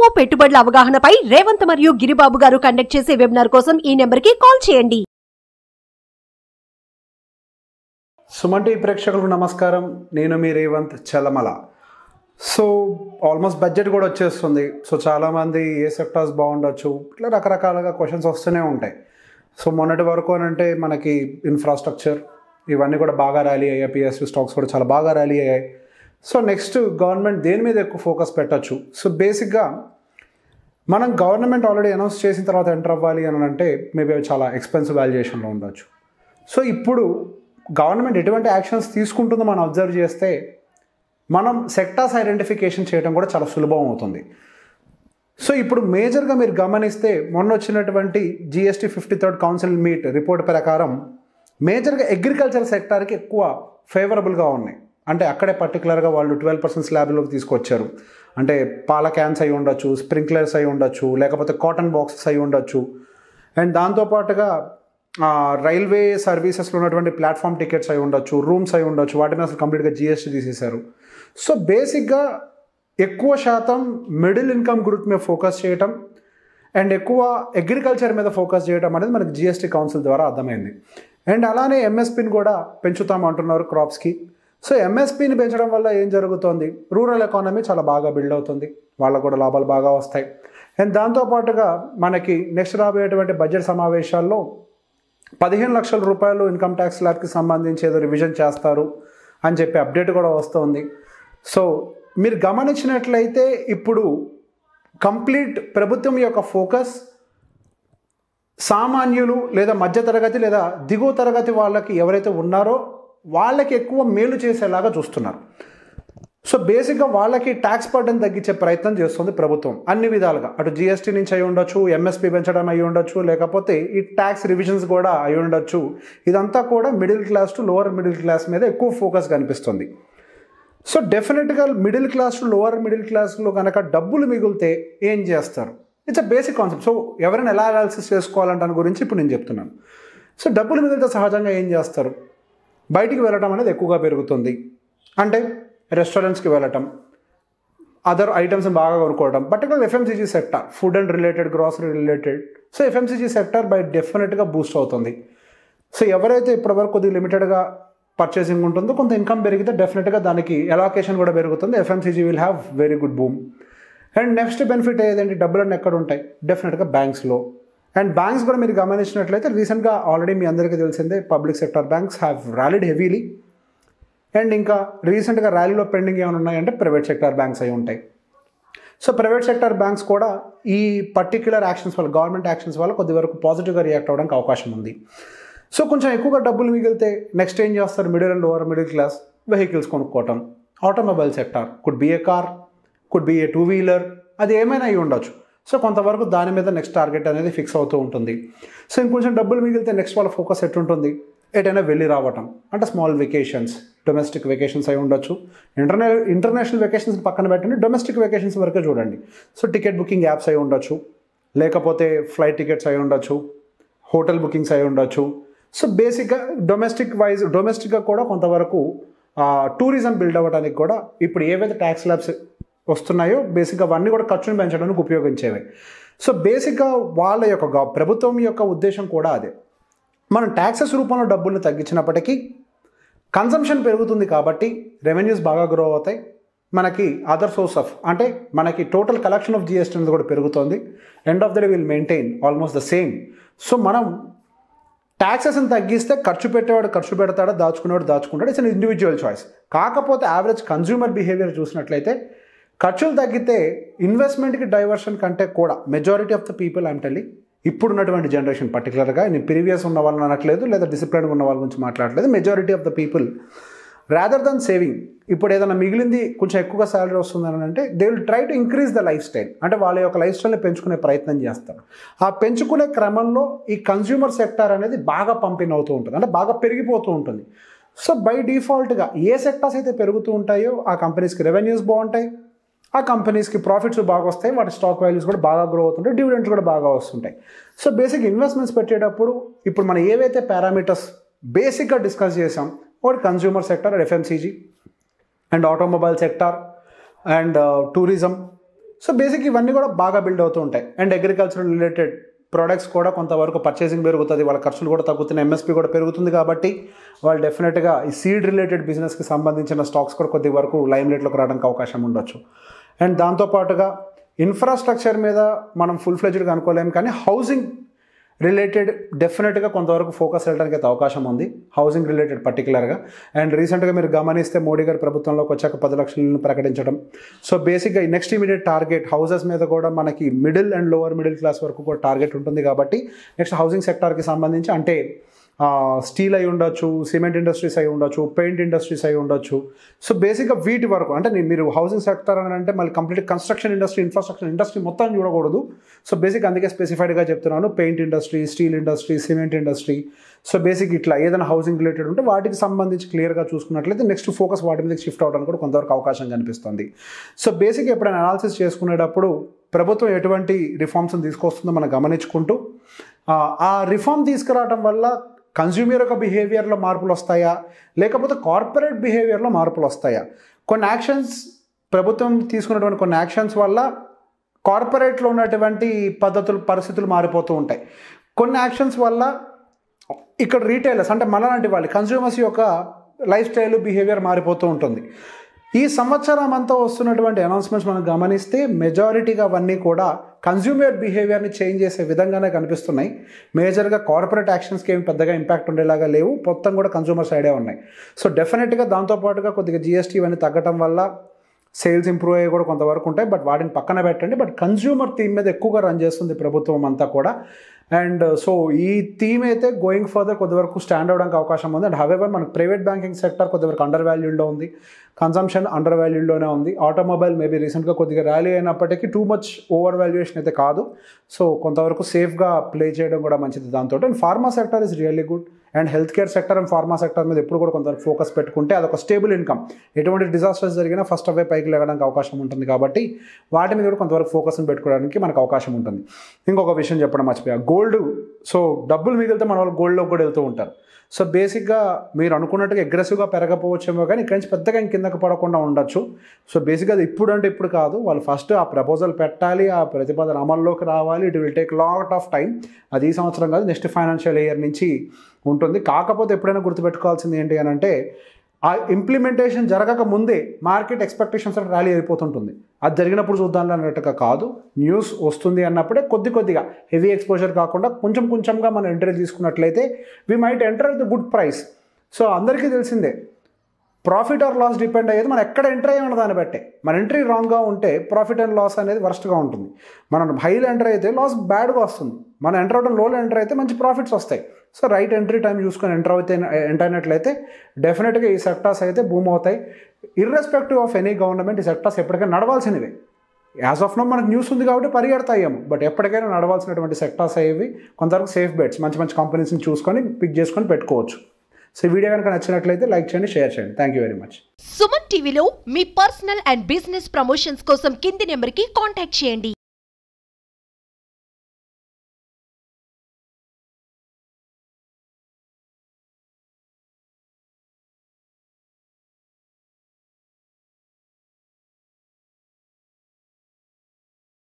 పెట్టుబడుల అవగాహనపై రేవంత్ మరియు గిరిబాబు గారు కండక్ట్ చేసే వెబినార్ కోసం ఈ నెంబర్ కి కాల్ చేయండి సుమన్ టీవీ ప్రేక్షకులకు నమస్కారం నేను మీ Revanth Chalamala so almost budget కూడా వచ్చేస్తుంది సో చాలామంది ఏ సెక్టార్స్ బాగుండొచ్చు ఇట్లా రకరకాలుగా క్వశ్చన్స్ వస్తూనే ఉంటాయి సో మొన్నటి వరకు అని అంటే మనకి ఇన్ఫ్రాస్ట్రక్చర్ ఇవన్నీ కూడా బాగా ర్యాలీ అయ్యాయి పిఎస్యూ స్టాక్స్ కూడా చాలా బాగా ర్యాలీ అయ్యాయి సో నెక్స్ట్ గవర్నమెంట్ దేని మీద ఎక్కువ ఫోకస్ పెట్టచ్చు సో బేసిక్గా మనం గవర్నమెంట్ ఆల్రెడీ అనౌన్స్ చేసిన తర్వాత ఎంటర్ అవ్వాలి అని అంటే మేబీ అవి చాలా ఎక్స్పెన్సివ్ వాల్యుయేషన్లో ఉండొచ్చు సో ఇప్పుడు గవర్నమెంట్ ఎటువంటి యాక్షన్స్ తీసుకుంటుందో మనం అబ్జర్వ్ చేస్తే మనం సెక్టార్స్ ఐడెంటిఫికేషన్ చేయడం కూడా చాలా సులభం అవుతుంది సో ఇప్పుడు మేజర్గా మీరు గమనిస్తే మొన్న వచ్చినటువంటి GST fifty third council meet report ప్రకారం మేజర్గా అగ్రికల్చర్ సెక్టార్కి ఎక్కువ ఫేవరబుల్గా ఉన్నాయి అంటే అక్కడే పర్టికులర్గా వాళ్ళు ట్వెల్వ్ పర్సెంట్ స్లాబ్లోకి తీసుకొచ్చారు అంటే పాల క్యాన్స్ అయి ఉండొచ్చు స్ప్రింక్లర్స్ అయి ఉండొచ్చు లేకపోతే కాటన్ బాక్సెస్ అయి ఉండొచ్చు అండ్ దాంతోపాటుగా ఆ, రైల్వే సర్వీసెస్లో ఉన్నటువంటి ప్లాట్ఫామ్ టికెట్స్ అయి ఉండొచ్చు రూమ్స్ అయి ఉండొచ్చు వాటి మీద అసలు కంప్లీట్గా జిఎస్టీ తీసేశారు సో బేసిక్గా ఎక్కువ శాతం మిడిల్ ఇన్కమ్ గ్రూప్ మీద ఫోకస్ చేయటం అండ్ ఎక్కువ అగ్రికల్చర్ మీద ఫోకస్ చేయడం అనేది మనకి జిఎస్టీ కౌన్సిల్ ద్వారా అర్థమైంది అండ్ అలానే ఎంఎస్పిని కూడా పెంచుతాం అంటున్నారు క్రాప్స్కి సో ఎంఎస్పిని పెంచడం వల్ల ఏం జరుగుతుంది రూరల్ ఎకానమీ చాలా బాగా బిల్డ్ అవుతుంది వాళ్ళకు కూడా లాభాలు బాగా వస్తాయి అండ్ దాంతోపాటుగా మనకి నెక్స్ట్ రాబోయేటువంటి బడ్జెట్ సమావేశాల్లో పదిహేను లక్షల రూపాయలు ఇన్కమ్ ట్యాక్స్ ల్యాబ్కి సంబంధించి ఏదో రివిజన్ చేస్తారు అని చెప్పి అప్డేట్ కూడా వస్తుంది సో మీరు గమనించినట్లయితే ఇప్పుడు కంప్లీట్ ప్రభుత్వం యొక్క ఫోకస్ సామాన్యులు లేదా మధ్యతరగతి లేదా దిగువ తరగతి వాళ్ళకి ఎవరైతే ఉన్నారో వాళ్ళకి ఎక్కువ మేలు చేసేలాగా చూస్తున్నారు సో బేసిక్గా వాళ్ళకి ట్యాక్స్ బర్డన్ తగ్గించే ప్రయత్నం చేస్తుంది ప్రభుత్వం అన్ని విధాలుగా అటు జిఎస్టీ నుంచి అయి ఉండొచ్చు ఎంఎస్పీ పెంచడం అయి ఉండొచ్చు లేకపోతే ఈ ట్యాక్స్ రివిజన్స్ కూడా అయి ఉండొచ్చు ఇదంతా కూడా middle class to lower middle class మీద ఎక్కువ ఫోకస్ కనిపిస్తుంది సో డెఫినెట్గా middle class to lower middle క్లాస్లో కనుక డబ్బులు మిగిలితే ఏం చేస్తారు it's a basic concept so ఎవరైనా ఎలా అనాలిసిస్ చేసుకోవాలంటే దాని గురించి ఇప్పుడు నేను చెప్తున్నాను సో డబ్బులు మిగిలితే సహజంగా ఏం చేస్తారు బయటికి వెళ్ళటం అనేది ఎక్కువగా పెరుగుతుంది అంటే రెస్టారెంట్స్కి వెళ్ళటం అదర్ ఐటమ్స్ బాగా కొనుక్కోవడం particular FMCG sector food and related grocery related so FMCG sector by డెఫినెట్గా బూస్ట్ అవుతుంది సో ఎవరైతే ఇప్పటివరకు కొద్దిగా లిమిటెడ్గా పర్చేసింగ్ ఉంటుందో కొంత ఇన్కమ్ పెరిగితే డెఫినెట్గా దానికి ఎలాకేషన్ కూడా పెరుగుతుంది FMCG will have very good boom and next benefit ఏదంటే డబ్బులన్నీ ఎక్కడ ఉంటాయి డెఫినెట్గా బ్యాంక్స్లో అండ్ బ్యాంక్స్ కూడా మీరు గమనించినట్లయితే రీసెంట్గా ఆల్రెడీ మీ అందరికీ తెలిసిందే public sector banks have rallied heavily and ఇంకా రీసెంట్గా ర్యాలీలో పెండింగ్ ఏమైనా ఉన్నాయంటే ప్రైవేట్ సెక్టర్ బ్యాంక్స్ అయి ఉంటాయి సో ప్రైవేట్ సెక్టర్ బ్యాంక్స్ కూడా ఈ పర్టిక్యులర్ యాక్షన్స్ వల్ల గవర్నమెంట్ యాక్షన్స్ వల్ల కొద్ది వరకు పాజిటివ్గా రియాక్ట్ అవ్వడానికి అవకాశం ఉంది సో కొంచెం ఎక్కువగా డబ్బులు మిగిలితే నెక్స్ట్ ఏం చేస్తారు middle and lower middle class vehicles కొనుక్కోవటం automobile sector could be a car could be a two wheeler అది ఏమైనా అయి ఉండొచ్చు సో కొంతవరకు దాని మీద నెక్స్ట్ టార్గెట్ అనేది ఫిక్స్ అవుతూ ఉంటుంది సో ఇంకొంచెం డబ్బులు మిగిలితే నెక్స్ట్ వాళ్ళ ఫోకస్ ఎట్టుంటుంది ఎటైనా వెళ్ళి రావటం అంటే స్మాల్ వెకేషన్స్ డొమెస్టిక్ వెకేషన్స్ అయి ఉండొచ్చు ఇంటర్నే ఇంటర్నేషనల్ వెకేషన్స్ పక్కన పెట్టండి డొమెస్టిక్ వెకేషన్స్ వరకే చూడండి సో టికెట్ బుకింగ్ యాప్స్ అయి ఉండొచ్చు లేకపోతే ఫ్లైట్ టికెట్స్ అయి ఉండొచ్చు హోటల్ బుకింగ్స్ అయి ఉండొచ్చు సో బేసిక్గా డొమెస్టిక్ వైజ్ డొమెస్టిక్గా కూడా కొంతవరకు టూరిజం బిల్డ్ అవ్వడానికి కూడా ఇప్పుడు ఏవైతే ట్యాక్స్ ల్యాబ్స్ వస్తున్నాయో బేసిక్గా అవన్నీ కూడా ఖర్చును పెంచడానికి ఉపయోగించేవి సో బేసిక్గా వాళ్ళ యొక్క గవ- ప్రభుత్వం యొక్క ఉద్దేశం కూడా అదే మనం ట్యాక్సెస్ రూపంలో డబ్బుల్ని తగ్గించినప్పటికీ కన్సంప్షన్ పెరుగుతుంది కాబట్టి రెవెన్యూస్ బాగా గ్రో అవుతాయి మనకి అదర్ సోర్స్ ఆఫ్ అంటే మనకి టోటల్ కలెక్షన్ ఆఫ్ జిఎస్టీ అనేది కూడా పెరుగుతుంది end of the day will maintain almost the same so మనం ట్యాక్సెస్ని తగ్గిస్తే ఖర్చు పెట్టేవాడు ఖర్చు పెడతాడు దాచుకునేవాడు దాచుకుంటాడు ఇట్స్ అన్ ఇండివిజువల్ చాయిస్ కాకపోతే యావరేజ్ కన్జ్యూమర్ బిహేవియర్ చూసినట్లయితే ఖర్చులు తగ్గితే ఇన్వెస్ట్మెంట్కి డైవర్షన్ కంటే కూడా majority of the people I'm telling ఇప్పుడున్నటువంటి జనరేషన్ పర్టికులర్గా నేను ప్రీవియస్ ఉన్న వాళ్ళని అనట్లేదు లేదా డిసిప్లిన్గా ఉన్న వాళ్ళ గురించి మాట్లాడలేదు majority of the people rather than saving ఇప్పుడు ఏదైనా మిగిలింది కొంచెం ఎక్కువగా శాలరీ వస్తుందని అంటే they will try to increase the life style అంటే వాళ్ళ యొక్క లైఫ్ స్టైల్ని పెంచుకునే ప్రయత్నం చేస్తారు ఆ పెంచుకునే క్రమంలో ఈ కన్జ్యూమర్ సెక్టార్ అనేది బాగా పంపిణీ అవుతూ ఉంటుంది అంటే బాగా పెరిగిపోతూ ఉంటుంది సో బై డిఫాల్ట్గా ఏ సెక్టార్స్ అయితే పెరుగుతూ ఉంటాయో ఆ కంపెనీస్కి రెవెన్యూస్ బాగుంటాయి ఆ కంపెనీస్కి ప్రాఫిట్స్ బాగా వస్తాయి వాటి స్టాక్ వాల్యూస్ కూడా బాగా గ్రో అవుతుంటాయి డివిడెంట్స్ కూడా బాగా వస్తుంటాయి సో బేసిక్ ఇన్వెస్ట్మెంట్స్ పెట్టేటప్పుడు ఇప్పుడు మనం ఏవైతే పారామీటర్స్ బేసిక్గా డిస్కస్ చేసాం ఒకటి consumer sector FMCG and automobile sector and tourism so basic ఇవన్నీ కూడా బాగా బిల్డ్ అవుతూ ఉంటాయి అండ్ అగ్రికల్చరల్ రిలేటెడ్ ప్రోడక్ట్స్ కూడా కొంతవరకు పర్చేసింగ్ పెరుగుతుంది వాళ్ళ ఖర్చులు కూడా తగ్గుతున్నాయి ఎంఎస్పీ కూడా పెరుగుతుంది కాబట్టి వాళ్ళు డెఫినెట్గా ఈ సీడ్ రిలేటెడ్ బిజినెస్కి సంబంధించిన స్టాక్స్ కూడా కొద్ది వరకు లైమ్ లైట్లోకి రావడానికి అవకాశం ఉండొచ్చు అండ్ దాంతోపాటుగా ఇన్ఫ్రాస్ట్రక్చర్ మీద మనం ఫుల్ ఫ్లెజ్డ్గా అనుకోలేము కానీ హౌసింగ్ రిలేటెడ్ డెఫినెట్గా కొంతవరకు ఫోకస్ వెళ్ళడానికి అయితే అవకాశం ఉంది హౌసింగ్ రిలేటెడ్ పర్టికులర్గా అండ్ రీసెంట్గా మీరు గమనిస్తే మోడీ గారి ప్రభుత్వంలోకి వచ్చాక పది లక్షలను ప్రకటించడం సో బేసిక్గా ఈ నెక్స్ట్ ఇమీడియట్ టార్గెట్ హౌసెస్ మీద కూడా మనకి middle and lower middle class వరకు కూడా టార్గెట్ ఉంటుంది కాబట్టి నెక్స్ట్ హౌసింగ్ సెక్టార్కి సంబంధించి అంటే స్టీల్ అయి ఉండొచ్చు సిమెంట్ ఇండస్ట్రీస్ అయి ఉండొచ్చు పెయింట్ ఇండస్ట్రీస్ అయి ఉండొచ్చు సో బేసిక్గా వీటి వరకు అంటే నీ- మీరు హౌసింగ్ సెక్టర్ అని అంటే మళ్ళీ complete construction industry infrastructure industry మొత్తం చూడకూడదు సో బేసిక్ అందుకే స్పెసిఫైడ్గా చెప్తున్నాను paint industry steel industry cement industry so basic ఇట్లా ఏదైనా హౌసింగ్ రిలేటెడ్ ఉంటే వాటికి సంబంధించి క్లియర్గా చూసుకున్నట్లయితే నెక్స్ట్ ఫోకస్ వాటి మీద షిఫ్ట్ అవడానికి కూడా కొంతవరకు అవకాశం కనిపిస్తుంది సో బేసిక్ ఎప్పుడైనా అనాలిసిస్ చేసుకునేటప్పుడు ప్రభుత్వం ఎటువంటి రిఫార్మ్స్ని తీసుకొస్తుందో మనం గమనించుకుంటూ ఆ, ఆ రిఫార్మ్ తీసుకురావడం వల్ల కన్జ్యూమర్ యొక్క బిహేవియర్లో మార్పులు వస్తాయా లేకపోతే కార్పొరేట్ బిహేవియర్లో మార్పులు వస్తాయా కొన్ని యాక్షన్స్ ప్రభుత్వం తీసుకున్నటువంటి కొన్ని యాక్షన్స్ వల్ల కార్పొరేట్లో ఉన్నటువంటి పద్ధతులు పరిస్థితులు మారిపోతూ ఉంటాయి కొన్ని యాక్షన్స్ వల్ల ఇక్కడ రీటైలర్స్ అంటే మనలాంటి వాళ్ళు కన్జ్యూమర్స్ యొక్క లైఫ్ స్టైల్ బిహేవియర్ మారిపోతూ ఉంటుంది ఈ సంవత్సరం అంతా వస్తున్నటువంటి అనౌన్స్మెంట్స్ మనం గమనిస్తే మెజారిటీగా అవన్నీ కూడా కన్జ్యూమర్ బిహేవియర్ని చేంజ్ చేసే విధంగానే కనిపిస్తున్నాయి మేజర్గా కార్పొరేట్ యాక్షన్స్కి ఏమి పెద్దగా ఇంపాక్ట్ ఉండేలాగా లేవు మొత్తం కూడా కన్జ్యూమర్ సైడే ఉన్నాయి సో డెఫినెట్గా దాంతోపాటుగా కొద్దిగా జిఎస్టీ ఇవన్నీ తగ్గటం వల్ల సేల్స్ ఇంప్రూవ్ అయ్యి కూడా కొంతవరకు ఉంటాయి బట్ వాటిని పక్కన పెట్టండి బట్ కన్జ్యూమర్ థీమ్ మీద ఎక్కువగా రన్ చేస్తుంది ప్రభుత్వం అంతా కూడా అండ్ సో ఈ థీమ్ అయితే గోయింగ్ ఫర్దర్ కొద్దివరకు స్టాండ్ అవడానికి అవకాశం ఉంది అండ్ హవెవర్ మనకు ప్రైవేట్ బ్యాంకింగ్ సెక్టర్ కొద్దివరకు అండర్ వాల్యూడ్లో ఉంది కన్సంప్షన్ అండర్ వాల్యూడ్లోనే ఉంది ఆటోమొబైల్ మేబీ రీసెంట్గా కొద్దిగా ర్యాలీ అయినప్పటికీ టూ మచ్ ఓవర్ వాల్యుయేషన్ అయితే కాదు సో కొంతవరకు సేఫ్గా ప్లే చేయడం కూడా మంచిది దాంతో and pharma sector is really good and health care sector and pharma sector మీద ఎప్పుడు కూడా కొంతవరకు ఫోకస్ పెట్టుకుంటే అదొక స్టేబుల్ ఇన్కమ్ ఎటువంటి డిజాస్టర్స్ జరిగినా ఫస్ట్ అవే పైకి లేవడానికి అవకాశం ఉంటుంది కాబట్టి వాటి మీద కూడా కొంతవరకు ఫోకస్ని పెట్టుకోవడానికి మనకు అవకాశం ఉంటుంది ఇంకొక విషయం చెప్పడం మర్చిపోయా గోల్డ్ సో డబ్బులు మిగిలితే మన వాళ్ళు గోల్డ్లో కూడా వెళ్తూ ఉంటారు సో బేసిక్గా మీరు అనుకున్నట్టుగా అగ్రెసివ్గా పెరగపోవచ్చేమో కానీ ఇక్కడి నుంచి పెద్దగా ఇంక కిందకు పడకుండా ఉండొచ్చు సో బేసిక్గా అది ఇప్పుడు అంటే ఇప్పుడు కాదు వాళ్ళు ఫస్ట్ ఆ ప్రపోజల్ పెట్టాలి ఆ ప్రతిపాదన అమల్లోకి రావాలి it will take lot of time అది ఈ సంవత్సరం కాదు నెక్స్ట్ ఫైనాన్షియల్ ఇయర్ నుంచి ఉంటుంది కాకపోతే ఎప్పుడైనా గుర్తుపెట్టుకోవాల్సింది ఏంటి అని అంటే ఆ ఇంప్లిమెంటేషన్ జరగక ముందే మార్కెట్ ఎక్స్పెక్టేషన్స్ ర్యాలీ అయిపోతుంటుంది అది జరిగినప్పుడు చూద్దాం అన్నట్టుగా కాదు న్యూస్ వస్తుంది అన్నప్పుడే కొద్ది కొద్దిగా హెవీ ఎక్స్పోజర్ కాకుండా కొంచెం కొంచెంగా మనం ఎంట్రీ తీసుకున్నట్లయితే we might enter the good price so అందరికీ తెలిసిందే ప్రాఫిట్ ఆర్ లాస్ డిపెండ్ అయ్యేది మనం ఎక్కడ ఎంటర్ అయ్యి ఉన్న దాన్ని బట్టే మన ఎంట్రీ రాంగ్గా ఉంటే ప్రాఫిట్ అండ్ లాస్ అనేది వర్స్ట్గా ఉంటుంది మనం హైలో ఎంటర్ అయితే లాస్ బ్యాడ్గా వస్తుంది మనం ఎంటర్ అవడం లోలో ఎంటర్ అయితే మంచి ప్రాఫిట్స్ వస్తాయి సో రైట్ ఎంట్రీ టైం చూసుకొని ఎంటర్ అయితే ఎంటర్ అయినట్లయితే డెఫినెట్గా ఈ సెక్టార్స్ అయితే బూమ్ అవుతాయి ఇర్రెస్పెక్టివ్ ఆఫ్ ఎనీ గవర్నమెంట్ ఈ సెక్టార్స్ ఎప్పటికైనా నడవాల్సినవే యాజ్ ఆఫ్ నో మనకు న్యూస్ ఉంది కాబట్టి పరిగెడతాయేమో బట్ ఎప్పటికైనా నడవాల్సినటువంటి సెక్టార్స్ అయ్యేవి కొంతవరకు సేఫ్ బెట్స్ మంచి మంచి కంపెనీస్ని చూసుకొని పిక్ చేసుకొని పెట్టుకోవచ్చు సో ఈ వీడియో కనుక నచ్చినట్లయితే లైక్ చేయండి షేర్ చేయండి thank you very much Suman టీవీలో మీ పర్సనల్ అండ్ బిజినెస్ ప్రమోషన్స్ కోసం కింది నెంబర్కి కాంటాక్ట్ చేయండి